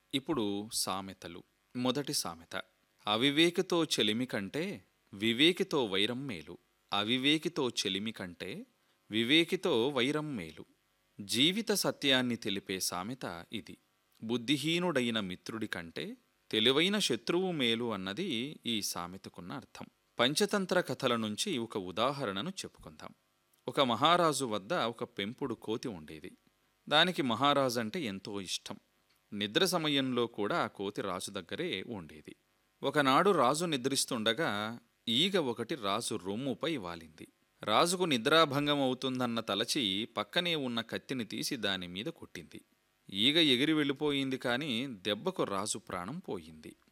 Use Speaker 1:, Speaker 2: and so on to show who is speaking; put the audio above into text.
Speaker 1: ఇప్పుడు సామెతలు మొదటి సామెత అవివేకితో చెలిమి కంటే వివేకితో వైరం మేలు అవివేకితో చెలిమి కంటే వివేకితో వైరం మేలు జీవిత సత్యాన్ని తెలిపే సామెత ఇది బుద్ధిహీనుడైన మిత్రుడి కంటే తెలివైన శత్రువు మేలు అన్నది ఈ సామెతకున్న అర్థం పంచతంత్ర కథల నుంచి ఒక ఉదాహరణను చెప్పుకుందాం ఒక మహారాజు వద్ద ఒక పెంపుడు కోతి ఉండేది దానికి మహారాజు అంటే ఎంతో ఇష్టం నిద్ర సమయంలో కూడా ఆ కోతి రాజు దగ్గరే ఉండేది ఒకనాడు రాజు నిద్రిస్తుండగా ఈగ ఒకటి రాజు రొమ్ముపై వాలింది రాజుకు నిద్రాభంగం అవుతుందన్న తలచి పక్కనే ఉన్న కత్తిని తీసి దాని మీద కొట్టింది ఈగ ఎగిరి వెళ్ళిపోయింది కానీ దెబ్బకు రాజు ప్రాణం పోయింది